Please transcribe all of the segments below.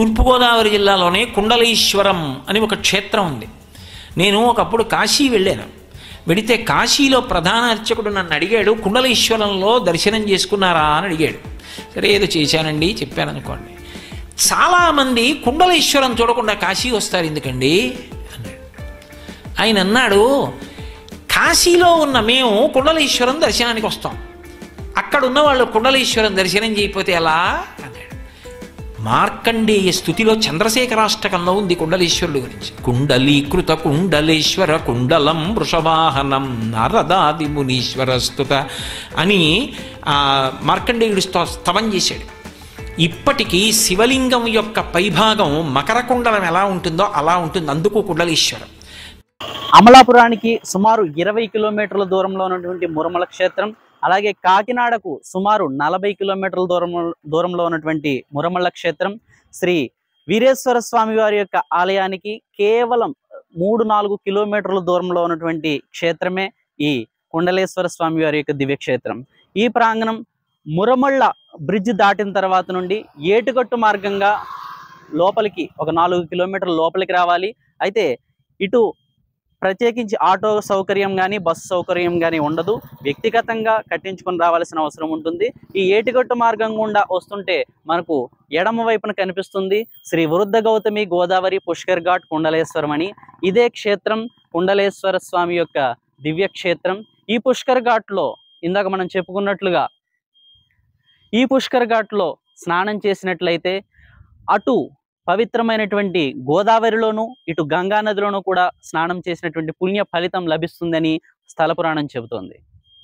తూర్పుగోదావరి జిల్లాలోనే కుండలీశ్వరం అని ఒక క్షేత్రం ఉంది నేను ఒకప్పుడు కాశీ వెళ్ళాను వెడితే కాశీలో ప్రధాన అర్చకుడు నన్ను అడిగాడు కుండలీశ్వరంలో దర్శనం చేసుకున్నారా అని అడిగాడు సరే ఏదో చేశానండి చెప్పాను అనుకోండి చాలామంది కుండలీశ్వరం చూడకుండా కాశీ వస్తారు ఎందుకండి అన్నాడు ఆయన అన్నాడు కాశీలో ఉన్న మేము కుండలీశ్వరం దర్శనానికి వస్తాం అక్కడ ఉన్న వాళ్ళు కుండలీశ్వరం దర్శనం చేయకపోతే ఎలా అన్నాడు మార్కండేయ స్థుతిలో చంద్రశేఖరాష్టకంలో ఉంది కుండలీశ్వరుడు గురించి కుండలీకృత కుండలేశ్వర కుండలం వృషవాహనం నారదాది మునీశ్వర స్తుత అని ఆ, మార్కండేయుడు స్త- స్తవం చేశాడు ఇప్పటికీ శివలింగం యొక్క పైభాగం మకర కుండలం ఎలా ఉంటుందో అలా ఉంటుంది అందుకు కుండలీశ్వరం అమలాపురానికి సుమారు ఇరవై కిలోమీటర్ల దూరంలో ఉన్నటువంటి మురమల క్షేత్రం అలాగే కాకినాడకు సుమారు నలభై కిలోమీటర్ల దూరం దూరంలో ఉన్నటువంటి మురమల్ల క్షేత్రం శ్రీ వీరేశ్వర స్వామి వారి యొక్క ఆలయానికి కేవలం మూడు నాలుగు కిలోమీటర్ల దూరంలో ఉన్నటువంటి క్షేత్రమే ఈ కుండలేశ్వర స్వామి వారి యొక్క దివ్యక్షేత్రం ఈ ప్రాంగణం మురమళ్ళ బ్రిడ్జ్ దాటిన తర్వాత నుండి ఏటుగట్టు మార్గంగా లోపలికి ఒక నాలుగు కిలోమీటర్ల లోపలికి రావాలి అయితే ఇటు ప్రత్యేకించి ఆటో సౌకర్యం కానీ బస్సు సౌకర్యం కానీ ఉండదు వ్యక్తిగతంగా కట్టించుకొని రావాల్సిన అవసరం ఉంటుంది ఈ ఏటిగట్టు మార్గం గుండా వస్తుంటే మనకు ఎడమ వైపున కనిపిస్తుంది శ్రీ వృద్ధ గౌతమి గోదావరి పుష్కర్ ఘాట్ కుండలేశ్వరం అని ఇదే క్షేత్రం కుండలేశ్వర స్వామి యొక్క దివ్య క్షేత్రం ఈ పుష్కర్ ఘాట్లో ఇందాక మనం చెప్పుకున్నట్లుగా ఈ పుష్కర్ ఘాట్లో స్నానం చేసినట్లయితే అటు పవిత్రమైనటువంటి గోదావరిలోను ఇటు గంగా నదిలోను కూడా స్నానం చేసినటువంటి పుణ్య ఫలితం లభిస్తుందని స్థల పురాణం చెబుతోంది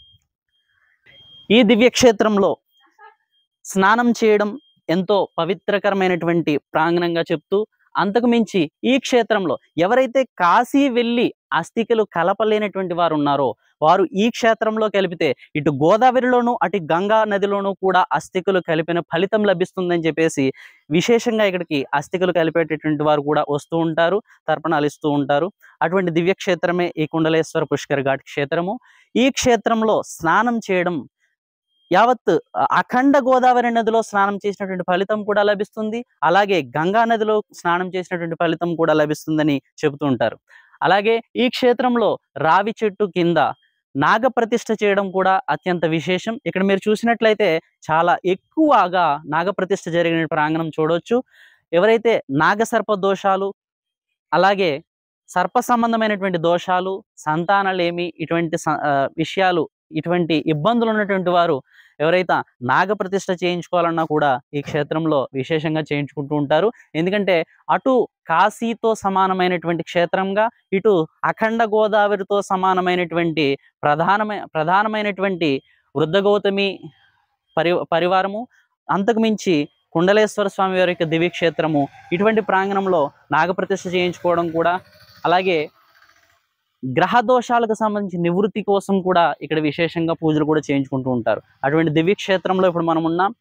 ఈ దివ్యక్షేత్రంలో స్నానం చేయడం ఎంతో పవిత్రకరమైనటువంటి ప్రాంగణంగా చెప్తూ అంతకు మించి ఈ క్షేత్రంలో ఎవరైతే కాశీ వెళ్ళి అస్థికలు కలపలేనటువంటి వారు ఉన్నారో వారు ఈ క్షేత్రంలో కలిపితే ఇటు గోదావరిలోను అటు గంగా నదిలోను కూడా అస్థికలు కలిపిన ఫలితం లభిస్తుందని చెప్పేసి విశేషంగా ఇక్కడికి అస్థికలు కలిపేటటువంటి వారు కూడా వస్తూ ఉంటారు తర్పణాలు ఇస్తూ ఉంటారు అటువంటి దివ్య క్షేత్రమే ఈ కుండలేశ్వర పుష్కర్ ఘాట్ క్షేత్రము ఈ క్షేత్రంలో స్నానం చేయడం యావత్ అఖండ గోదావరి నదిలో స్నానం చేసినటువంటి ఫలితం కూడా లభిస్తుంది అలాగే గంగా నదిలో స్నానం చేసినటువంటి ఫలితం కూడా లభిస్తుందని చెబుతూ ఉంటారు అలాగే ఈ క్షేత్రంలో రావి చెట్టు కింద నాగ ప్రతిష్ఠ చేయడం కూడా అత్యంత విశేషం ఇక్కడ మీరు చూసినట్లయితే చాలా ఎక్కువగా నాగ ప్రతిష్ఠ జరిగిన ప్రాంగణం చూడవచ్చు ఎవరైతే నాగసర్ప దోషాలు అలాగే సర్ప సంబంధమైనటువంటి దోషాలు సంతానలేమి ఇటువంటి స- ఆ, విషయాలు ఇటువంటి ఇబ్బందులు ఉన్నటువంటి వారు ఎవరైతే నాగ ప్రతిష్ఠ చేయించుకోవాలన్నా కూడా ఈ క్షేత్రంలో విశేషంగా చేయించుకుంటూ ఉంటారు ఎందుకంటే అటు కాశీతో సమానమైనటువంటి క్షేత్రంగా ఇటు అఖండ గోదావరితో సమానమైనటువంటి ప్రధానమైన ప్రధానమైనటువంటి వృద్ధ గౌతమి పరి పరివారము అంతకు మించి కుండలేశ్వర స్వామి వారి యొక్క దివ్యక్షేత్రము ఇటువంటి ప్రాంగణంలో నాగప్రతిష్ఠ చేయించుకోవడం కూడా అలాగే గ్రహ దోషాలకు సంబంధించి నివృత్తి కోసం కూడా ఇక్కడ విశేషంగా పూజలు కూడా చేయించుకుంటూ ఉంటారు అటువంటి దివ్య క్షేత్రంలో ఇప్పుడు మనం ఉన్నాం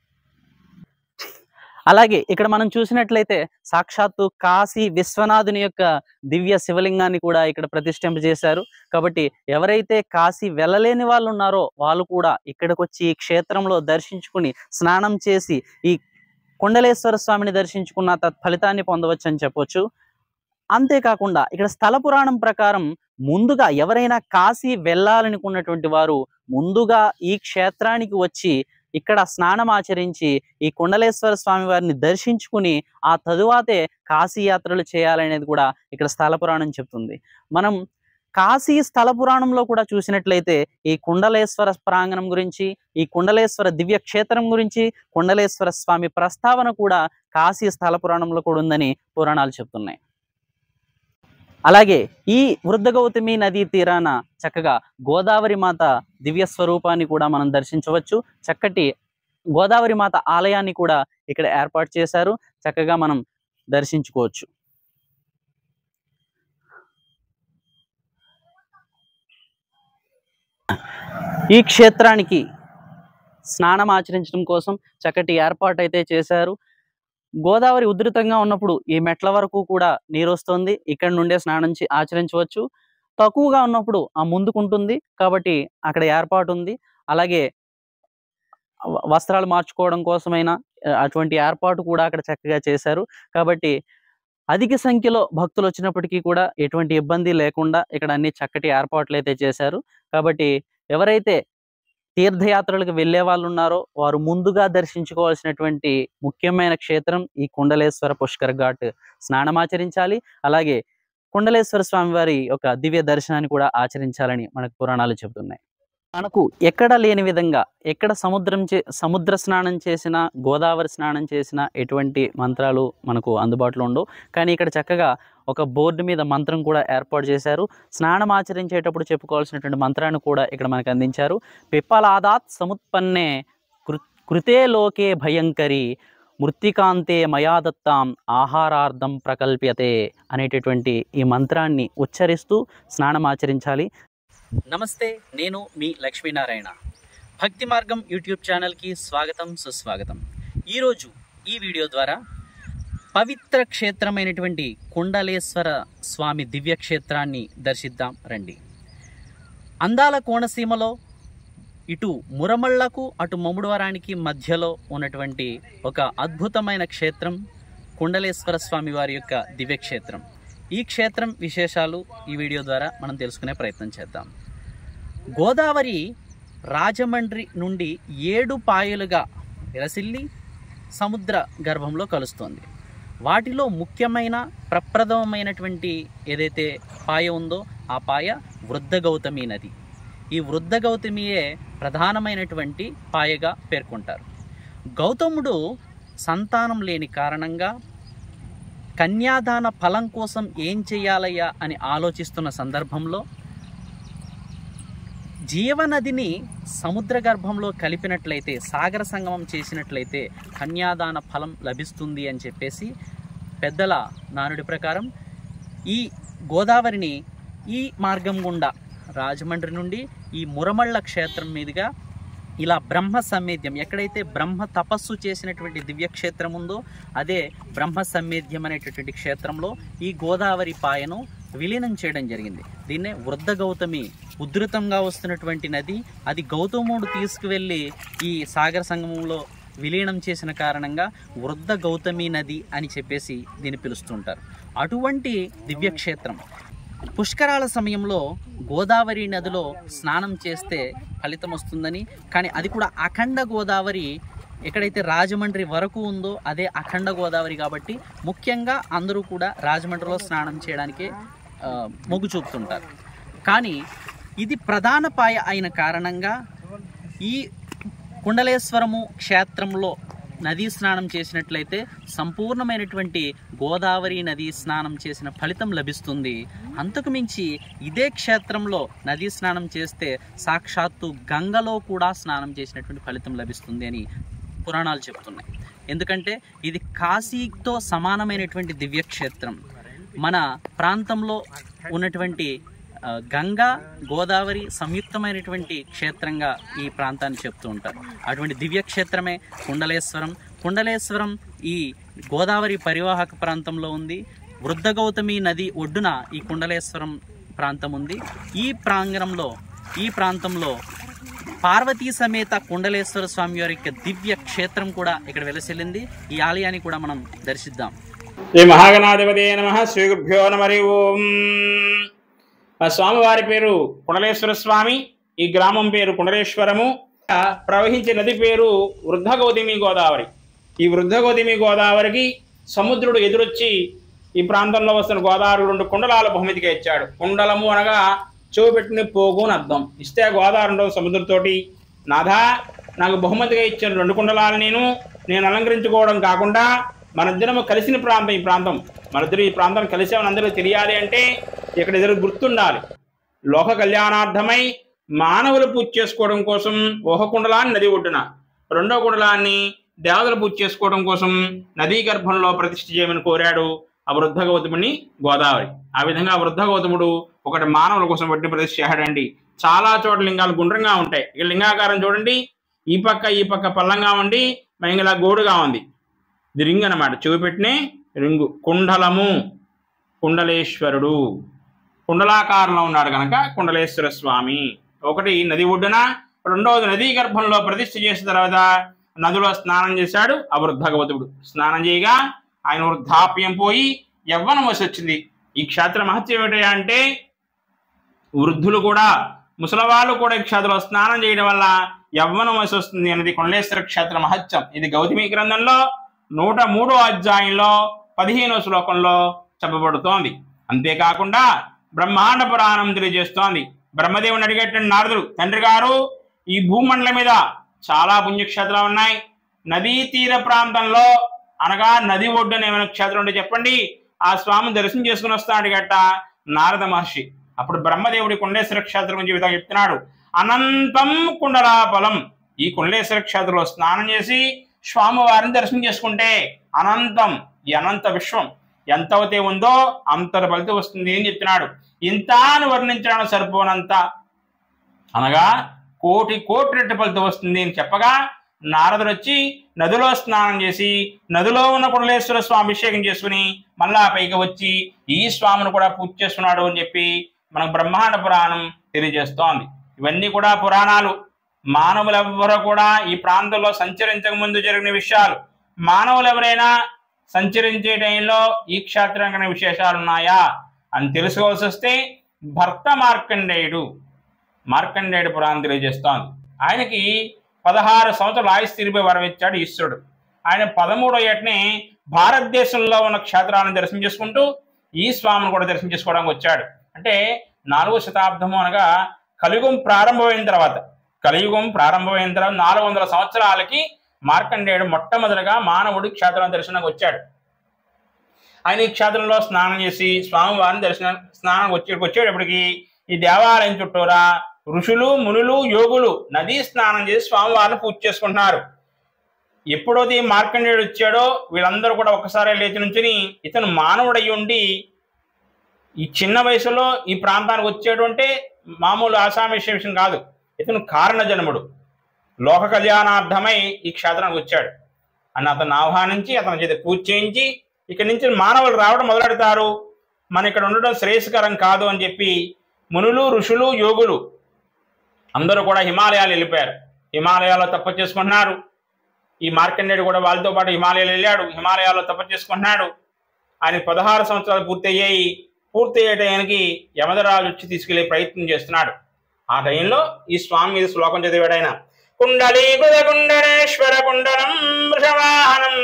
అలాగే ఇక్కడ మనం చూసినట్లయితే సాక్షాత్తు కాశీ విశ్వనాథుని యొక్క దివ్య శివలింగాన్ని కూడా ఇక్కడ ప్రతిష్ఠింప చేశారు కాబట్టి ఎవరైతే కాశీ వెళ్ళలేని వాళ్ళు ఉన్నారో వాళ్ళు కూడా ఇక్కడికి వచ్చి ఈ క్షేత్రంలో దర్శించుకుని స్నానం చేసి ఈ కొండలేశ్వర స్వామిని దర్శించుకున్న తత్ఫలితాన్ని పొందవచ్చు అని చెప్పొచ్చు అంతేకాకుండా ఇక్కడ స్థల పురాణం ప్రకారం ముందుగా ఎవరైనా కాశీ వెళ్ళాలనుకున్నటువంటి వారు ముందుగా ఈ క్షేత్రానికి వచ్చి ఇక్కడ స్నానం ఆచరించి ఈ కుండలేశ్వర స్వామి వారిని దర్శించుకుని ఆ తరువాతే కాశీ యాత్రలు చేయాలనేది కూడా ఇక్కడ స్థల పురాణం చెప్తుంది మనం కాశీ స్థల పురాణంలో కూడా చూసినట్లయితే ఈ కుండలేశ్వర ప్రాంగణం గురించి ఈ కుండలేశ్వర దివ్య క్షేత్రం గురించి కుండలేశ్వర స్వామి ప్రస్తావన కూడా కాశీ స్థల పురాణంలో కూడా ఉందని పురాణాలు చెప్తున్నాయి అలాగే ఈ వృద్ధ గౌతమి నదీ తీరాన చక్కగా గోదావరి మాత దివ్య స్వరూపాన్ని కూడా మనం దర్శించవచ్చు చక్కటి గోదావరి మాత ఆలయాన్ని కూడా ఇక్కడ ఏర్పాటు చేశారు చక్కగా మనం దర్శించుకోవచ్చు ఈ క్షేత్రానికి స్నానం ఆచరించడం కోసం చక్కటి ఏర్పాటు అయితే చేశారు గోదావరి ఉధృతంగా ఉన్నప్పుడు ఈ మెట్ల వరకు కూడా నీరు వస్తుంది ఇక్కడ నుండే స్నానం చే- ఆచరించవచ్చు తక్కువగా ఉన్నప్పుడు ఆ ముందుకుంటుంది కాబట్టి అక్కడ ఏర్పాటు ఉంది అలాగే వ- వస్త్రాలు మార్చుకోవడం కోసమైనా ఆ, అటువంటి ఏర్పాటు కూడా అక్కడ చక్కగా చేశారు కాబట్టి అధిక సంఖ్యలో భక్తులు వచ్చినప్పటికీ కూడా ఎటువంటి ఇబ్బంది లేకుండా ఇక్కడ అన్ని చక్కటి ఏర్పాట్లు అయితే చేశారు కాబట్టి ఎవరైతే తీర్థయాత్రలకు వెళ్ళే వాళ్ళు ఉన్నారో వారు ముందుగా దర్శించుకోవాల్సినటువంటి ముఖ్యమైన క్షేత్రం ఈ కుండలేశ్వర పుష్కర్ ఘాట్ స్నానమాచరించాలి అలాగే కుండలేశ్వర స్వామి వారి యొక్క దివ్య దర్శనాన్ని కూడా ఆచరించాలని మనకు పురాణాలు చెబుతున్నాయి మనకు ఎక్కడ లేని విధంగా ఎక్కడ సముద్రం చే సముద్ర స్నానం చేసిన గోదావరి స్నానం చేసిన ఎటువంటి మంత్రాలు మనకు అందుబాటులో ఉండవు కానీ ఇక్కడ చక్కగా ఒక బోర్డు మీద మంత్రం కూడా ఏర్పాటు చేశారు స్నానం ఆచరించేటప్పుడు చెప్పుకోవాల్సినటువంటి మంత్రాన్ని కూడా ఇక్కడ మనకు అందించారు పిప్పలాదాత్ సముత్పన్నే కృ కృతే లోకే భయంకరి మృత్తికాంతే మయాదత్తాం ఆహారార్థం ప్రకల్ప్యతే అనేటటువంటి ఈ మంత్రాన్ని ఉచ్చరిస్తూ స్నానం ఆచరించాలి నమస్తే నేను మీ లక్ష్మీనారాయణ భక్తి మార్గం యూట్యూబ్ ఛానల్కి స్వాగతం సుస్వాగతం ఈరోజు ఈ వీడియో ద్వారా పవిత్ర క్షేత్రమైనటువంటి కుండలేశ్వర స్వామి దివ్యక్షేత్రాన్ని దర్శిద్దాం రండి అందాల కోనసీమలో ఇటు మురమళ్లకు అటు మముడువరానికి మధ్యలో ఉన్నటువంటి ఒక అద్భుతమైన క్షేత్రం కుండలేశ్వర స్వామి వారి యొక్క దివ్యక్షేత్రం ఈ క్షేత్రం విశేషాలు ఈ వీడియో ద్వారా మనం తెలుసుకునే ప్రయత్నం చేద్దాం గోదావరి రాజమండ్రి నుండి ఏడు పాయలుగా విరసిల్లి సముద్ర గర్భంలో కలుస్తోంది వాటిలో ముఖ్యమైన ప్రప్రథమమైనటువంటి ఏదైతే పాయ ఉందో ఆ పాయ వృద్ధ గౌతమి నది ఈ వృద్ధ గౌతమియే ప్రధానమైనటువంటి పాయగా పేర్కొంటారు గౌతముడు సంతానం లేని కారణంగా కన్యాదాన ఫలం కోసం ఏం చేయాలయ్యా అని ఆలోచిస్తున్న సందర్భంలో జీవనదిని సముద్ర గర్భంలో కలిపినట్లయితే సాగర సంగమం చేసినట్లయితే కన్యాదాన ఫలం లభిస్తుంది అని చెప్పేసి పెద్దల నానుడి ప్రకారం ఈ గోదావరిని ఈ మార్గం గుండా రాజమండ్రి నుండి ఈ మురమళ్ళ క్షేత్రం మీదుగా ఇలా బ్రహ్మ సమ్మేద్యం ఎక్కడైతే బ్రహ్మ తపస్సు చేసినటువంటి దివ్యక్షేత్రం ఉందో అదే బ్రహ్మ సమ్మేద్యం అనేటటువంటి క్షేత్రంలో ఈ గోదావరి పాయను విలీనం చేయడం జరిగింది దీన్నే వృద్ధ గౌతమి ఉధృతంగా వస్తున్నటువంటి నది అది గౌతముడు తీసుకువెళ్ళి ఈ సాగర సంగమంలో విలీనం చేసిన కారణంగా వృద్ధ గౌతమి నది అని చెప్పేసి దీన్ని పిలుస్తుంటారు అటువంటి దివ్యక్షేత్రం పుష్కరాల సమయంలో గోదావరి నదిలో స్నానం చేస్తే ఫలితం వస్తుందని కానీ అది కూడా అఖండ గోదావరి ఎక్కడైతే రాజమండ్రి వరకు ఉందో అదే అఖండ గోదావరి కాబట్టి ముఖ్యంగా అందరూ కూడా రాజమండ్రిలో స్నానం చేయడానికే ఆ, మొగ్గు చూపుతుంటారు కానీ ఇది ప్రధాన పాయ అయిన కారణంగా ఈ కుండలేశ్వరము క్షేత్రంలో నదీ స్నానం చేసినట్లయితే సంపూర్ణమైనటువంటి గోదావరి నదీ స్నానం చేసిన ఫలితం లభిస్తుంది అంతకు మించి ఇదే క్షేత్రంలో నదీ స్నానం చేస్తే సాక్షాత్తు గంగలో కూడా స్నానం చేసినటువంటి ఫలితం లభిస్తుంది అని పురాణాలు చెప్తున్నాయి ఎందుకంటే ఇది కాశీతో సమానమైనటువంటి దివ్యక్షేత్రం మన ప్రాంతంలో ఉన్నటువంటి ఆ, గంగా గోదావరి సంయుక్తమైనటువంటి క్షేత్రంగా ఈ ప్రాంతాన్ని చెప్తూ ఉంటారు అటువంటి దివ్యక్షేత్రమే కుండలేశ్వరం కుండలేశ్వరం ఈ గోదావరి పరివాహక ప్రాంతంలో ఉంది వృద్ధ గౌతమి నది ఒడ్డున ఈ కుండలేశ్వరం ప్రాంతం ఉంది ఈ ప్రాంగణంలో ఈ ప్రాంతంలో పార్వతీ సమేత కుండలేశ్వర స్వామి వారి యొక్క దివ్య క్షేత్రం కూడా ఇక్కడ వెలసిల్లింది ఈ ఆలయాన్ని కూడా మనం దర్శిద్దాం శ్రీ మహాగణాధిపతే నమ శ్రీ గురుభ్యో నమరి ఓం ఆ స్వామివారి పేరు కుండలేశ్వర స్వామి ఈ గ్రామం పేరు కుండలేశ్వరము ఆ ప్రవహించే నది పేరు వృద్ధ గౌతమి గోదావరి ఈ వృద్ధ గౌతమి గోదావరికి సముద్రుడు ఎదురొచ్చి ఈ ప్రాంతంలో వస్తున్న గోదావరి రెండు కుండలాల బహుమతిగా ఇచ్చాడు కుండలము అనగా చూపెట్టిన పోగు అని అర్థం ఇస్తే ఆ గోదావరి ఉండవు సముద్రంతోటి నాథా నాకు బహుమతిగా ఇచ్చిన రెండు కుండలాలు నేను నేను అలంకరించుకోవడం కాకుండా మనిద్దరము కలిసిన ప్రాంతం ఈ ప్రాంతం మనిద్దరు ఈ ప్రాంతం కలిసామని అందరూ తెలియాలి అంటే ఇక్కడ ఎదురు గుర్తుండాలి లోక కళ్యాణార్థమై మానవులు పూజ చేసుకోవడం కోసం ఒక కుండలాన్ని నది ఒడ్డున రెండో కుండలాన్ని దేవతలు పూజ చేసుకోవడం కోసం నదీ గర్భంలో ప్రతిష్ఠ చేయమని కోరాడు ఆ వృద్ధ గౌతముని గోదావరి ఆ విధంగా వృద్ధ గౌతముడు ఒకటి మానవుల కోసం వడ్డీ ప్రతిష్ఠ చేశాడండి చాలా చోట్ల లింగాలు గుండ్రంగా ఉంటాయి ఇక్కడ లింగాకారం చూడండి ఈ పక్క ఈ పక్క పల్లంగా ఉండి మైంగలా గోడుగా ఉంది ఇది రింగ్ అన్నమాట చూపెట్టినే రింగు కుండలము కుండలేశ్వరుడు కుండలాకారంలో ఉన్నాడు కనుక కుండలేశ్వర స్వామి ఒకటి నది ఒడ్డున రెండవది నదీ గర్భంలో ప్రతిష్ఠ చేసిన తర్వాత నదిలో స్నానం చేశాడు ఆ వృద్ధగవతుడు స్నానం చేయగా ఆయన వృద్ధాప్యం పోయి యవ్వనం వసి వచ్చింది ఈ క్షేత్ర మహత్యం ఏమిటంటే అంటే వృద్ధులు కూడా ముసలవాళ్ళు కూడా ఈ క్షేత్రంలో స్నానం చేయడం వల్ల యవ్వనం వసి వస్తుంది అనేది కొండలేశ్వర క్షేత్ర మహత్యం ఇది గౌతమి గ్రంథంలో నూట మూడో అధ్యాయంలో పదిహేనో శ్లోకంలో చెప్పబడుతోంది అంతేకాకుండా బ్రహ్మాండ పురాణం తెలియజేస్తోంది బ్రహ్మదేవుని అడిగేటువంటి నారదుడు తండ్రి గారు ఈ భూమండలం మీద చాలా పుణ్యక్షేత్రాలు ఉన్నాయి నదీ తీర ప్రాంతంలో అనగా నది ఒడ్డున ఏమైనా క్షేత్రం ఉంటే చెప్పండి ఆ స్వామిని దర్శనం చేసుకుని వస్తా అడిగట నారద మహర్షి అప్పుడు బ్రహ్మదేవుడి కుండేశ్వర క్షేత్రం గురించి ఈ విధంగా చెప్తున్నాడు అనంతం కుండలాపలం ఈ కుండలేశ్వర క్షేత్రంలో స్నానం చేసి స్వామివారిని దర్శనం చేసుకుంటే అనంతం ఈ అనంత విశ్వం ఎంత అయితే ఉందో అంత ఫలితం వస్తుంది అని చెప్తున్నాడు ఇంత అని వర్ణించడానికి సరిపోనంత అనగా కోటి కోటి రెట్టు ఫలితం వస్తుంది అని చెప్పగా నారదుడు వచ్చి నదిలో స్నానం చేసి నదిలో ఉన్న కుడలేశ్వర స్వామి అభిషేకం చేసుకుని మళ్ళా పైకి వచ్చి ఈ స్వామిని కూడా పూజ చేస్తున్నాడు అని చెప్పి మనకు బ్రహ్మాండ పురాణం తెలియజేస్తోంది ఇవన్నీ కూడా పురాణాలు మానవులెవ్వరూ కూడా ఈ ప్రాంతంలో సంచరించక ముందు జరిగిన విషయాలు మానవులు ఎవరైనా సంచరించే టైంలో ఈ క్షేత్రం విశేషాలు ఉన్నాయా అని తెలుసుకోవాల్సి వస్తే భర్త మార్కండేయుడు మార్కండేయుడు పురాణం తెలియజేస్తోంది ఆయనకి పదహారు సంవత్సరాలు ఆయుష్ తిరిగి వరం ఇచ్చాడు ఈశ్వరుడు ఆయన పదమూడో ఏటనే భారతదేశంలో ఉన్న క్షేత్రాలను దర్శనం చేసుకుంటూ ఈ స్వామిని కూడా దర్శనం చేసుకోవడానికి వచ్చాడు అంటే నాలుగో శతాబ్దము అనగా కలియుగం ప్రారంభమైన తర్వాత కలియుగం ప్రారంభమైన తర్వాత నాలుగు వందల సంవత్సరాలకి మార్కండేయుడు మొట్టమొదటిగా మానవుడి క్షేత్రం దర్శనానికి వచ్చాడు ఆయన ఈ క్షేత్రంలో స్నానం చేసి స్వామివారిని దర్శనం స్నానం వచ్చే వచ్చేటప్పటికి ఈ దేవాలయం చుట్టూరా ఋషులు మునులు యోగులు నదీ స్నానం చేసి స్వామివారిని పూజ చేసుకుంటున్నారు ఎప్పుడైతే ఈ మార్కండేయుడు వచ్చాడో వీళ్ళందరూ కూడా ఒక్కసారి లేచి నుంచుని ఇతను మానవుడై ఉండి ఈ చిన్న వయసులో ఈ ప్రాంతానికి వచ్చాడు అంటే మామూలు ఆసామిష విషయం కాదు ఇతను కారణ జన్ముడు లోక కళ్యాణార్థమై ఈ క్షేత్రానికి వచ్చాడు అని అతను ఆహ్వానించి అతని చేత పూజ చేయించి ఇక్కడి నుంచి మానవులు రావడం మొదలెడతారు మన ఇక్కడ ఉండడం శ్రేయస్కరం కాదు అని చెప్పి మునులు ఋషులు యోగులు అందరూ కూడా హిమాలయాలు వెళ్ళిపోయారు హిమాలయాల్లో తప్ప చేసుకుంటున్నారు ఈ మార్కండేయుడు కూడా వాళ్ళతో పాటు హిమాలయాలు వెళ్ళాడు హిమాలయాల్లో తప్ప చేసుకుంటున్నాడు ఆయన పదహారు సంవత్సరాలు పూర్తయ్యాయి పూర్తయ్యే టయానికి యమధరాజు వచ్చి తీసుకెళ్లే ప్రయత్నం చేస్తున్నాడు ఆ టైంలో ఈ స్వామి మీద శ్లోకం చదివాడు ఆయన కుండలీకృత కుండలేశ్వర కుండలం వృషవాహనం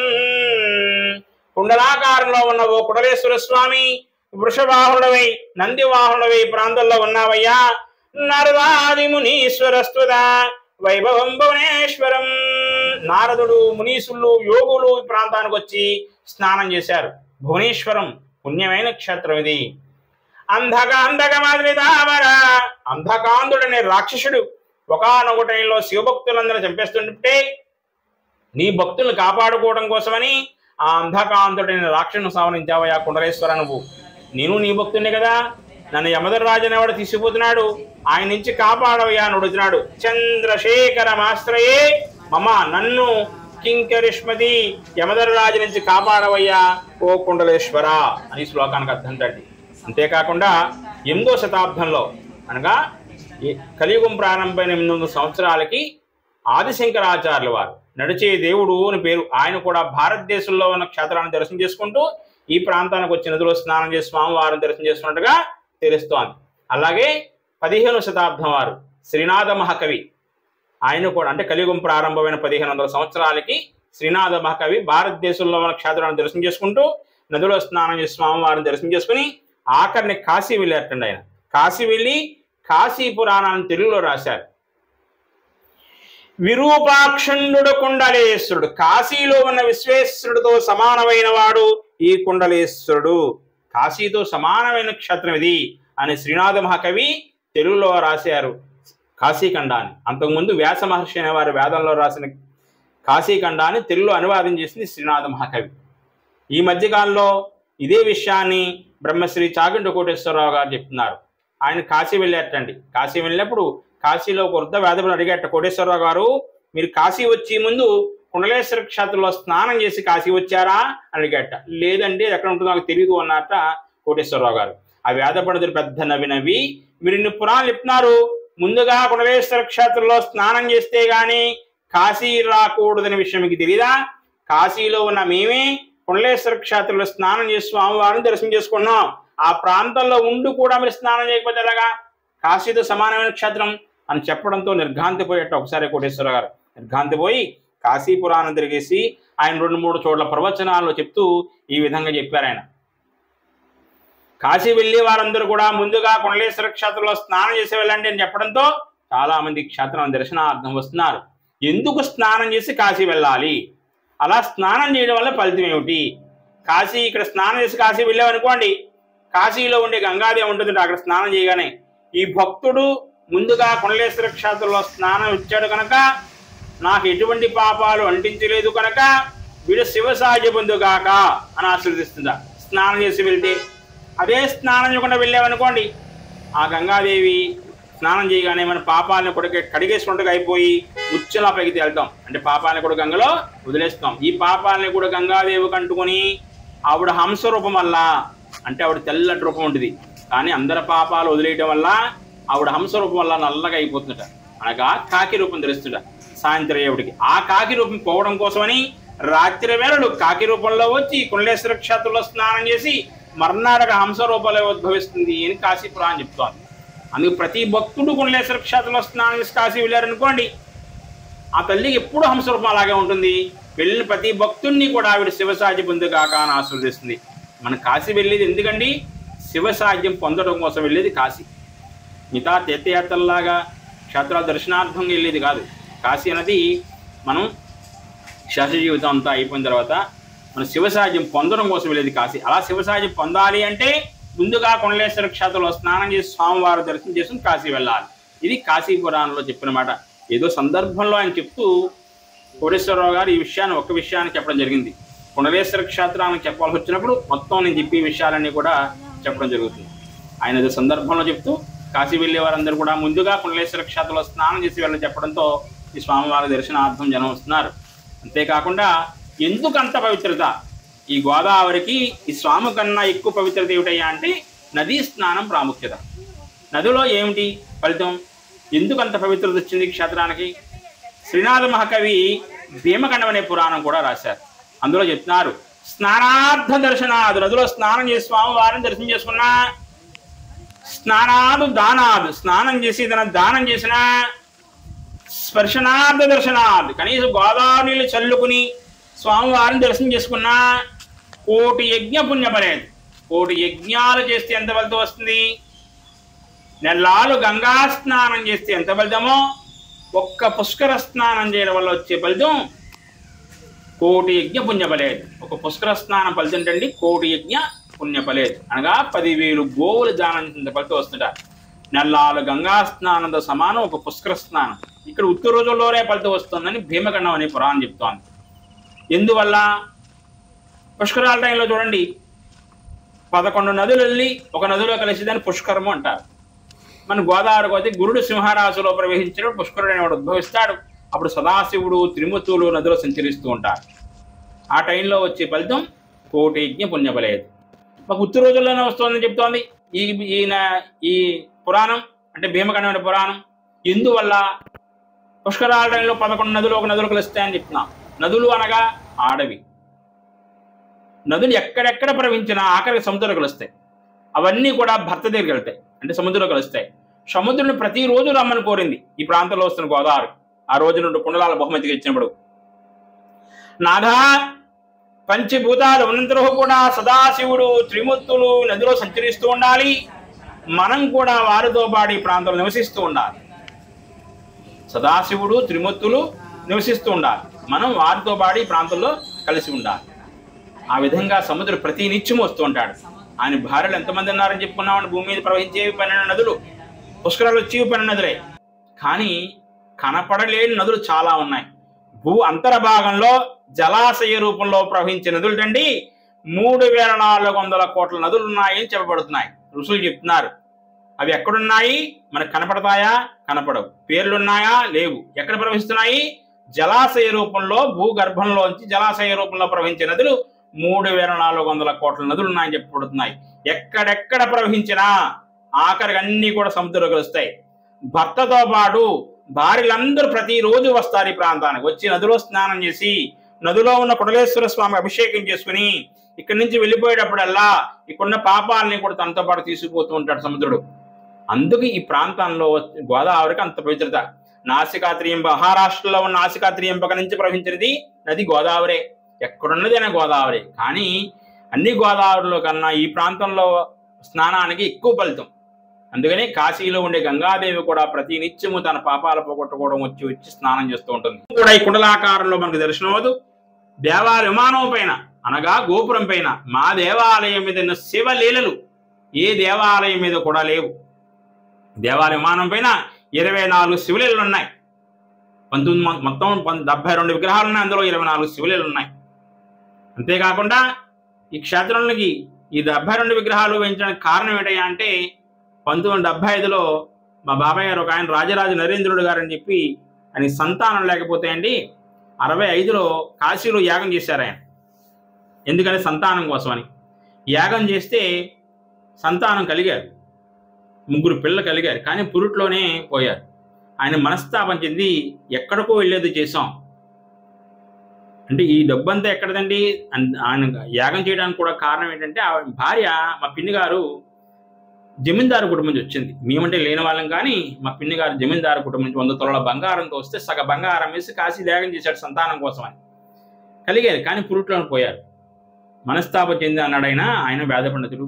కుండలాకారంలో ఉన్న ఓ కుడలేశ్వర స్వామి వృషవాహనుడవై నంది వాహనుడవై ఈ ప్రాంతంలో ఉన్నావయ్యా నరదాది మునీశ్వరస్తుద వైభవం భువనేశ్వరం నారదుడు మునీసులు యోగులు ఈ ప్రాంతానికి వచ్చి స్నానం చేశారు భువనేశ్వరం పుణ్యమైన క్షేత్రం ఇది అంధకాంధక మాదిరి తామర అంధకాంధుడనే రాక్షసుడు ఒకనొక టైంలో శివభక్తులందరూ చంపేస్తుంటే నీ భక్తులను కాపాడుకోవడం కోసమని ఆ అంధకాంతుడిని రాక్షసును సంవరించావయ్యా కుండలేశ్వర నువ్వు నేను నీ భక్తుడిని కదా నన్ను యమధర్రాజు అనేవాడు తీసుకుపోతున్నాడు ఆయన నుంచి కాపాడవయ్యా అని అడుగుతున్నాడు చంద్రశేఖర మాశ్రయే మమ నన్ను కింకరిష్మతి యమధర్రాజు నుంచి కాపాడవయ్యా ఓ కుండలేశ్వర అని ఈ శ్లోకానికి అర్థం తండ్రి అంతేకాకుండా ఎనిమిదో శతాబ్దంలో అనగా ఈ కలియుగం ప్రారంభమైన ఎనిమిది వందల సంవత్సరాలకి ఆదిశంకరాచార్యుల వారు నడిచే దేవుడు అని పేరు ఆయన కూడా భారతదేశంలో ఉన్న క్షేత్రాన్ని దర్శనం చేసుకుంటూ ఈ ప్రాంతానికి వచ్చి నదిలో స్నానం చేసి స్వామివారిని దర్శనం చేసుకున్నట్టుగా తెలుస్తోంది అలాగే పదిహేను శతాబ్దం వారు శ్రీనాథ మహాకవి ఆయన కూడా అంటే కలియుగం ప్రారంభమైన పదిహేను వందల సంవత్సరాలకి శ్రీనాథ మహాకవి భారతదేశంలో ఉన్న క్షేత్రాన్ని దర్శనం చేసుకుంటూ నదిలో స్నానం చేసి స్వామివారిని దర్శనం చేసుకుని ఆఖరిని కాశీ వెళ్ళారటండి ఆయన కాశీ వెళ్ళి కాశీ పురాణాన్ని తెలుగులో రాశారు విరూపాక్షుండు కుండలేశ్వరుడు కాశీలో ఉన్న విశ్వేశ్వరుడితో సమానమైన వాడు ఈ కుండలేశ్వరుడు కాశీతో సమానమైన క్షేత్రం ఇది అని శ్రీనాథ మహాకవి తెలుగులో రాశారు కాశీఖండాన్ని అంతకుముందు వ్యాస మహర్షి అనే వారు వేదంలో రాసిన కాశీఖండాన్ని తెలుగులో అనువాదం చేసింది శ్రీనాథ మహాకవి ఈ మధ్యకాలంలో ఇదే విషయాన్ని బ్రహ్మశ్రీ చాగంటి కోటేశ్వరరావు గారు చెప్తున్నారు ఆయన కాశీ వెళ్ళారటండి కాశీ వెళ్ళినప్పుడు కాశీలో ఒక వృద్ధ వేదములు అడిగాట కోటేశ్వరరావు గారు మీరు కాశీ వచ్చే ముందు కుండలేశ్వర క్షేత్రంలో స్నానం చేసి కాశీ వచ్చారా అని అడిగాట లేదండి ఎక్కడ ఉంటుందో నాకు తెలియదు అన్నట్ట కోటేశ్వరరావు గారు ఆ వేద పండితులు పెద్ద నవ్వి నవ్వి మీరు ఇన్ని పురాణాలు చెప్తున్నారు ముందుగా కుండలేశ్వర క్షేత్రంలో స్నానం చేస్తే గాని కాశీ రాకూడదనే విషయం మీకు తెలీదా కాశీలో ఉన్న మేమే కుండలేశ్వర క్షేత్రంలో స్నానం చేసి స్వామివారిని దర్శనం చేసుకున్నాం ఆ ప్రాంతంలో ఉండి కూడా మీరు స్నానం చేయకపోతే ఎలాగా కాశీతో సమానమైన క్షేత్రం అని చెప్పడంతో నిర్ఘాంతిపోయేట ఒకసారి కోటేశ్వర గారు నిర్ఘాంతిపోయి కాశీ పురాణం తిరిగేసి ఆయన రెండు మూడు చోట్ల ప్రవచనాల్లో చెప్తూ ఈ విధంగా చెప్పారు ఆయన కాశీ వెళ్ళే వారందరూ కూడా ముందుగా కుండలేశ్వర క్షేత్రంలో స్నానం చేసి వెళ్ళండి అని చెప్పడంతో చాలా మంది క్షేత్రం దర్శనార్థం వస్తున్నారు ఎందుకు స్నానం చేసి కాశీ వెళ్ళాలి అలా స్నానం చేయడం వల్ల ఫలితం ఏమిటి కాశీ ఇక్కడ స్నానం చేసి కాశీ వెళ్ళామనుకోండి కాశీలో ఉండే గంగాదేవి ఉంటుంది అక్కడ స్నానం చేయగానే ఈ భక్తుడు ముందుగా కుండలేశ్వర క్షేత్రంలో స్నానం ఇచ్చాడు కనుక నాకు ఎటువంటి పాపాలు అంటించలేదు కనుక వీడు శివ సహజ పొందుగాక అని ఆశీర్దిస్తుందా స్నానం చేసి వెళ్తే అదే స్నానం చేయకుండా వెళ్ళామనుకోండి ఆ గంగాదేవి స్నానం చేయగానే మన పాపాలను కూడా కడిగేసుకుంటూ అయిపోయి ఉచ్చలా పైకి తేలుతాం అంటే పాపాలను కూడా గంగలో వదిలేస్తాం ఈ పాపాలని కూడా గంగాదేవికి అంటుకొని ఆవిడ హంస రూపం వల్ల అంటే ఆవిడ తెల్లటి రూపం ఉంటుంది కానీ అందరి పాపాలు వదిలేయటం వల్ల ఆవిడ హంస రూపం వల్ల నల్లగా అయిపోతుందట అనగా కాకి రూపం ధరిస్తుంట సాయంత్రం ఏవుడికి ఆ కాకి రూపం పోవడం కోసమని రాత్రి వేళలు కాకి రూపంలో వచ్చి కుండలేశ్వర క్షేత్రంలో స్నానం చేసి మర్నాడక హంస రూపంలో ఉద్భవిస్తుంది అని కాశీ పురాణం చెప్తోంది అందుకు ప్రతి భక్తుడు కుండలేశ్వర క్షేత్రంలో స్నానం చేసి కాశీ వెళ్ళారనుకోండి ఆ తల్లికి ఎప్పుడు హంస రూపం అలాగే ఉంటుంది వెళ్ళిన ప్రతి భక్తుడిని కూడా ఆవిడ శివసాధ్యం పొందుగాక అని ఆశీర్వదిస్తుంది మన కాశీ వెళ్ళేది ఎందుకండి శివసాధ్యం పొందడం కోసం వెళ్ళేది కాశీ మిగతా తీర్థయాత్రలాగా క్షేత్రాల దర్శనార్థం వెళ్ళేది కాదు కాశీ అనేది మనం శాస్త్ర జీవితం అంతా అయిపోయిన తర్వాత మన శివసాధ్యం పొందడం కోసం వెళ్ళేది కాశీ అలా శివసాధ్యం పొందాలి అంటే ముందుగా కొండలేశ్వర క్షేత్రంలో స్నానం చేసి స్వామివారి దర్శనం చేసుకుని కాశీ వెళ్ళాలి ఇది కాశీ పురాణంలో చెప్పిన మాట ఏదో సందర్భంలో ఆయన చెప్తూ కోటేశ్వరరావు గారు ఈ విషయాన్ని ఒక్క విషయాన్ని చెప్పడం జరిగింది కొండలేశ్వర క్షేత్రానికి చెప్పాల్సి వచ్చినప్పుడు మొత్తం నేను చెప్పే విషయాలన్నీ కూడా చెప్పడం జరుగుతుంది ఆయన ఏదో సందర్భంలో చెప్తూ కాశీ వెళ్ళే వారందరూ కూడా ముందుగా కుండలేశ్వర క్షేత్రంలో స్నానం చేసి వెళ్ళని చెప్పడంతో ఈ స్వామివారి దర్శనార్థం జనం వస్తున్నారు అంతేకాకుండా ఎందుకు అంత పవిత్రత ఈ గోదావరికి ఈ స్వామి కన్నా ఎక్కువ పవిత్రత ఏమిటయ్యా అంటే నదీ స్నానం ప్రాముఖ్యత నదిలో ఏమిటి ఫలితం ఎందుకు అంత పవిత్రత వచ్చింది ఈ క్షేత్రానికి శ్రీనాథ మహాకవి భీమఖండం అనే పురాణం కూడా రాశారు అందులో చెప్తున్నారు స్నానార్థ దర్శనాదు నదిలో స్నానం చేసి స్వామివారిని దర్శనం చేసుకున్నా స్నానాదు దానాదు స్నానం చేసి తన దానం చేసిన స్పర్శనార్థ దర్శనార్థ కనీసం గోదావరి నీళ్ళు చల్లుకుని స్వామివారిని దర్శనం చేసుకున్నా కోటి యజ్ఞ పుణ్యపలేదు కోటి యజ్ఞాలు చేస్తే ఎంత ఫలితం వస్తుంది నెల్లాలు గంగా స్నానం చేస్తే ఎంత ఫలితమో ఒక్క పుష్కర స్నానం చేయడం వల్ల వచ్చే ఫలితం కోటి యజ్ఞ పుణ్యపలేదు ఒక పుష్కర స్నానం ఫలితం ఏంటండి కోటి యజ్ఞ పుణ్యపలేదు అనగా పదివేలు గోవులు దానం చేసినంత ఫలితం వస్తుంట నెల్లాలు గంగా స్నానంతో సమానం ఒక పుష్కర స్నానం ఇక్కడ ఉత్తర రోజుల్లోనే ఫలితం వస్తుందని భీమఖండం అనే పురాణం చెప్తోంది ఎందువల్ల పుష్కరాల టైంలో చూడండి పదకొండు నదులు వెళ్ళి ఒక నదిలో కలిసి దాన్ని పుష్కరము అంటారు మన గోదావరికి అయితే గురుడు సింహరాశిలో ప్రవహించినప్పుడు పుష్కరుడు అనేవాడు ఉద్భవిస్తాడు అప్పుడు సదాశివుడు త్రిమూర్తులు నదిలో సంచరిస్తూ ఉంటారు ఆ టైంలో వచ్చే ఫలితం కోటి యజ్ఞ పుణ్యపలేదు మాకు ఉత్తర రోజుల్లోనే వస్తుందని చెప్తోంది ఈ ఈయన ఈ పురాణం అంటే భీమఖండమైన పురాణం ఎందువల్ల పుష్కరాల టైంలో పదకొండు నదులు ఒక నదులు కలుస్తాయని చెప్తున్నాం నదులు అనగా ఆడవి నదులు ఎక్కడెక్కడ ప్రవహించినా ఆఖరికి సముద్రం కలుస్తాయి అవన్నీ కూడా భర్త దగ్గరికి వెళ్తాయి అంటే సముద్రంలో కలుస్తాయి సముద్రుని ప్రతిరోజు రమ్మని కోరింది ఈ ప్రాంతంలో వస్తున్న గోదావరి ఆ రోజు నుండి కుండలాల బహుమతికి ఇచ్చినప్పుడు నాథా పంచభూతాలు ఉన్నంతలో కూడా సదాశివుడు త్రిమూర్తులు నదిలో సంచరిస్తూ ఉండాలి మనం కూడా వారితో పాటు ఈ ప్రాంతంలో నివసిస్తూ ఉండాలి సదాశివుడు త్రిమూర్తులు నివసిస్తూ ఉండాలి మనం వారితో పాటు ఈ ప్రాంతంలో కలిసి ఉండాలి ఆ విధంగా సముద్రం ప్రతి నిత్యం వస్తూ ఉంటాడు ఆయన భార్యలు ఎంతమంది ఉన్నారని చెప్పుకున్నామని భూమి మీద ప్రవహించేవి పన్నెండు నదులు పుష్కరాలు వచ్చేవి పన్నెండు నదులే కానీ కనపడలేని నదులు చాలా ఉన్నాయి భూ అంతర భాగంలో జలాశయ రూపంలో ప్రవహించే నదులు అండి మూడు వేల నాలుగు వందల కోట్ల నదులు ఉన్నాయని చెప్పబడుతున్నాయి ఋషులు చెప్తున్నారు అవి ఎక్కడున్నాయి మనకు కనపడతాయా కనపడవు పేర్లున్నాయా లేవు ఎక్కడ ప్రవహిస్తున్నాయి జలాశయ రూపంలో భూగర్భంలోంచి జలాశయ రూపంలో ప్రవహించే నదులు మూడు వేల నాలుగు వందల కోట్ల నదులు ఉన్నాయని చెప్పబడుతున్నాయి ఎక్కడెక్కడ ప్రవహించినా ఆఖరికి అన్ని కూడా సముద్రంలో కలుస్తాయి భర్తతో పాటు భార్యలందరూ ప్రతిరోజు వస్తారు ఈ ప్రాంతానికి వచ్చి నదిలో స్నానం చేసి నదిలో ఉన్న కుడలేశ్వర స్వామి అభిషేకం చేసుకుని ఇక్కడి నుంచి వెళ్ళిపోయేటప్పుడల్లా ఇక్కడున్న పాపాలని కూడా తనతో పాటు తీసుకుపోతూ ఉంటాడు సముద్రుడు అందుకు ఈ ప్రాంతంలో గోదావరికి అంత పవిత్రత నాసికాత్రియంబ మహారాష్ట్రలో ఉన్న నాసికాత్రియంబక నుంచి ప్రవహించినది నది గోదావరే ఎక్కడున్నది అయినా గోదావరి కానీ అన్ని గోదావరిలో కన్నా ఈ ప్రాంతంలో స్నానానికి ఎక్కువ ఫలితం అందుకని కాశీలో ఉండే గంగాదేవి కూడా ప్రతి నిత్యము తన పాపాలు పోగొట్టుకోవడం వచ్చి వచ్చి స్నానం చేస్తూ ఉంటుంది కూడా ఈ కుండలాకారంలో మనకు దర్శనం అవ్వదు దేవాలయ విమానం పైన అనగా గోపురం పైన మా దేవాలయం మీద ఉన్న శివలీలలు ఏ దేవాలయం మీద కూడా లేవు దేవాలయ విమానం పైన ఇరవై నాలుగు శివలీలలు ఉన్నాయి పంతొమ్మిది మొ- మొత్తం పం- డెబ్బై రెండు విగ్రహాలు ఉన్నాయి అందులో ఇరవై నాలుగు శివలీలలు ఉన్నాయి అంతేకాకుండా ఈ క్షేత్రంలోకి ఈ డెబ్బై రెండు విగ్రహాలు వేయించడానికి కారణం ఏంటయ్యా అంటే పంతొమ్మిది వందల డెబ్బై ఐదులో మా బాబాయ్ గారు ఒక ఆయన రాజరాజు నరేంద్రుడు గారు అని చెప్పి ఆయన సంతానం లేకపోతే అండి అరవై ఐదులో కాశీలో యాగం చేశారు ఆయన ఎందుకని సంతానం కోసమని యాగం చేస్తే సంతానం కలిగారు ముగ్గురు పిల్లలు కలిగారు కానీ పురుట్లోనే పోయారు ఆయన మనస్తాపం చెంది ఎక్కడికో వెళ్ళేది చేశాం అంటే ఈ డబ్బంతా ఎక్కడదండి అన్- ఆయన యాగం చేయడానికి కూడా కారణం ఏంటంటే ఆ భార్య మా పిన్ని గారు జమీందారు కుటుంబం నుంచి వచ్చింది మేమంటే లేని వాళ్ళం కానీ మా పిన్ని గారు జమీందారు కుటుంబం నుంచి వంద తొలల బంగారంతో వస్తే సగ బంగారం వేసి కాశీ యాగం చేశాడు సంతానం కోసం అని కలిగారు కానీ పురుట్లోనే పోయారు మనస్తాపం చెంది అన్నాడు ఆయన ఆయన వేద పండితుడు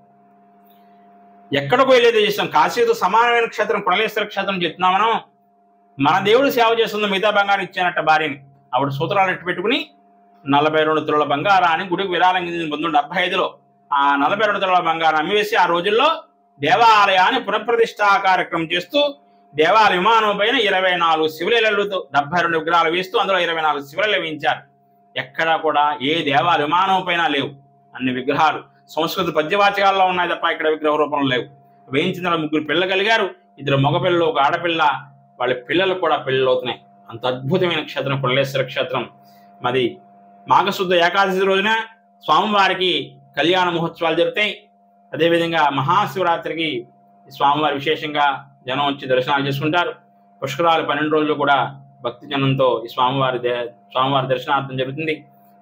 ఎక్కడికో వెళ్ళేది చేస్తాం కాశీతో సమానమైన క్షేత్రం కుణలేశ్వర క్షేత్రం చెప్తున్నాం మనం మన దేవుడు సేవ చేస్తుంది మిగతా బంగారం ఇచ్చానట్ట భార్యని ఆవిడ సూత్రాలు ఎట్టు పెట్టుకుని నలభై రెండు తులాల బంగారాన్ని గుడికి విరాళం కింద పంతొమ్మిది డెబ్బై ఐదులో ఆ నలభై రెండు తులాల బంగారం అమ్మివేసి ఆ రోజుల్లో దేవాలయాన్ని పునఃప్రతిష్ఠా కార్యక్రమం చేస్తూ దేవాలయ విమానం పైన ఇరవై నాలుగు శివలీలలతో డెబ్బై రెండు విగ్రహాలు వేస్తూ అందులో ఇరవై నాలుగు శివలీలు వేయించారు ఎక్కడా కూడా ఏ దేవాలయ విమానం పైన లేవు అన్ని విగ్రహాలు సంస్కృత పద్యవాచకాల్లో ఉన్నాయి తప్ప ఇక్కడ విగ్రహ రూపంలో లేవు వేయించిన తర్వాత ముగ్గురు పిల్లలు కలిగారు ఇద్దరు మగపిల్లలు ఒక ఆడపిల్ల వాళ్ళ పిల్లలు కూడా పిల్లలు అవుతున్నాయి అంత అద్భుతమైన క్షేత్రం పుల్లేశ్వర క్షేత్రం మరి మాఘశుద్ధ ఏకాదశి రోజున స్వామివారికి కళ్యాణ మహోత్సవాలు జరుగుతాయి అదేవిధంగా మహాశివరాత్రికి స్వామివారి విశేషంగా జనం వచ్చి దర్శనాలు చేసుకుంటారు పుష్కరాలు పన్నెండు రోజులు కూడా భక్తి జనంతో ఈ స్వామివారి దే స్వామివారి దర్శనార్థం జరుగుతుంది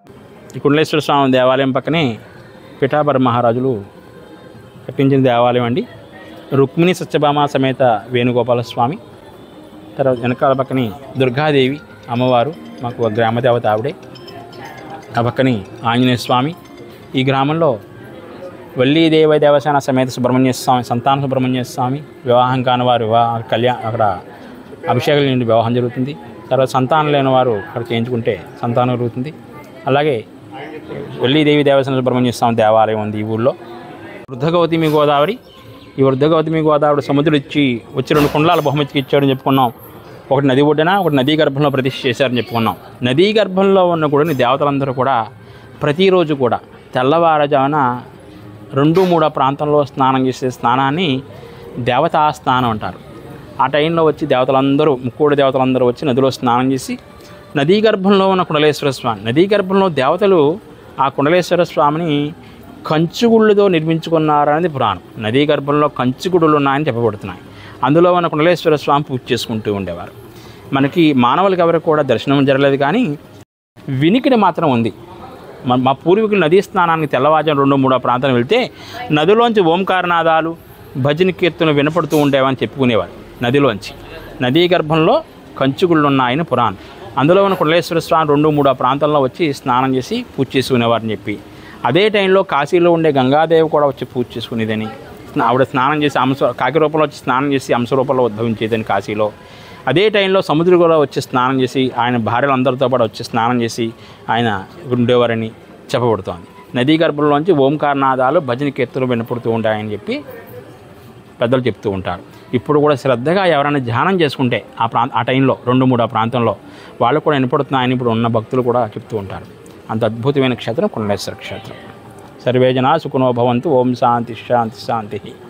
ఈ కుండలేశ్వర స్వామి దేవాలయం పక్కనే పిఠాపర మహారాజులు కట్టించిన దేవాలయం అండి రుక్మిణి సత్యభామ సమేత వేణుగోపాల స్వామి తర్వాత వెనకాల పక్కనే దుర్గాదేవి అమ్మవారు మాకు ఒక గ్రామ దేవత ఆవిడే ఆ పక్కనే ఆంజనేయ స్వామి ఈ గ్రామంలో వల్లీ దేవ దేవసేన సమేత సుబ్రహ్మణ్య స్వామి సంతాన సుబ్రహ్మణ్య స్వామి వివాహం కాని వారు వివాహ కళ్యాణ అక్కడ అభిషేకం నుండి వివాహం జరుగుతుంది తర్వాత సంతానం లేని వారు అక్కడ చేయించుకుంటే సంతానం జరుగుతుంది అలాగే వల్లీదేవి దేవసేన సుబ్రహ్మణ్య స్వామి దేవాలయం ఉంది ఈ ఊళ్ళో వృద్ధగౌతమి గోదావరి ఈ వృద్ధగౌతమి గోదావరి సముద్రుడు ఇచ్చి వచ్చి రెండు కుండలాల బహుమతికి ఇచ్చాడని చెప్పుకున్నాం ఒకటి నది ఒడ్డున ఒకటి నదీ గర్భంలో ప్రతిష్ఠ చేశారని చెప్పుకున్నాం నదీ గర్భంలో ఉన్న కూడా దేవతలందరూ కూడా ప్రతిరోజు కూడా తెల్లవారుజామున రెండు మూడో ప్రాంతంలో స్నానం చేసే స్నానాన్ని దేవతా స్నానం అంటారు ఆ టైంలో వచ్చి దేవతలందరూ ముక్కోడి దేవతలందరూ వచ్చి నదిలో స్నానం చేసి నదీ గర్భంలో ఉన్న కుండలేశ్వర స్వామి నదీ గర్భంలో దేవతలు ఆ కుండలేశ్వర స్వామిని కంచుగుళ్ళతో నిర్మించుకున్నారనేది పురాణం నదీ గర్భంలో కంచుగుడులు ఉన్నాయని చెప్పబడుతున్నాయి అందులో ఉన్న కుండలేశ్వర స్వామి పూజ చేసుకుంటూ ఉండేవారు మనకి మానవులకి ఎవరికి కూడా దర్శనం జరగలేదు కానీ వినికిడి మాత్రం ఉంది మా- మా పూర్వీకులు నదీ స్నానానికి తెల్లవారుజాము రెండు మూడో ప్రాంతం వెళ్తే నదిలోంచి ఓంకారనాదాలు భజన కీర్తనలు వినపడుతూ ఉండేవని చెప్పుకునేవారు నదిలోంచి నదీ గర్భంలో కంచుగుళ్ళు ఉన్నాయని పురాణం అందులో ఉన్న కుండలేశ్వర స్వామి రెండు మూడో ప్రాంతంలో వచ్చి స్నానం చేసి పూజ చేసుకునేవారని చెప్పి అదే టైంలో కాశీలో ఉండే గంగాదేవి కూడా వచ్చి పూజ చేసుకునేదని స్నా- ఆవిడ స్నానం చేసి అంశ కాకి రూపంలో వచ్చి స్నానం చేసి అంశ రూపంలో ఉద్భవించేదని కాశీలో అదే టైంలో సముద్రం కూడా వచ్చి స్నానం చేసి ఆయన భార్యలందరితో పాటు వచ్చి స్నానం చేసి ఆయన ఉండేవారని చెప్పబడుతోంది నదీ గర్భంలోంచి ఓంకారనాదాలు భజన కీర్తనలు వినపడుతూ ఉంటాయని చెప్పి పెద్దలు చెప్తూ ఉంటారు ఇప్పుడు కూడా శ్రద్ధగా ఎవరైనా ధ్యానం చేసుకుంటే ఆ ప్రాంత ఆ టైంలో రెండు మూడు ఆ ప్రాంతంలో వాళ్ళు కూడా వినపడుతున్నాయని ఇప్పుడు ఉన్న భక్తులు కూడా చెప్తూ ఉంటారు అంత అద్భుతమైన క్షేత్రం కుండలేశ్వర క్షేత్రం సర్వే జనా సుఖనో భవంతు ఓం శాంతి శాంతి శాంతి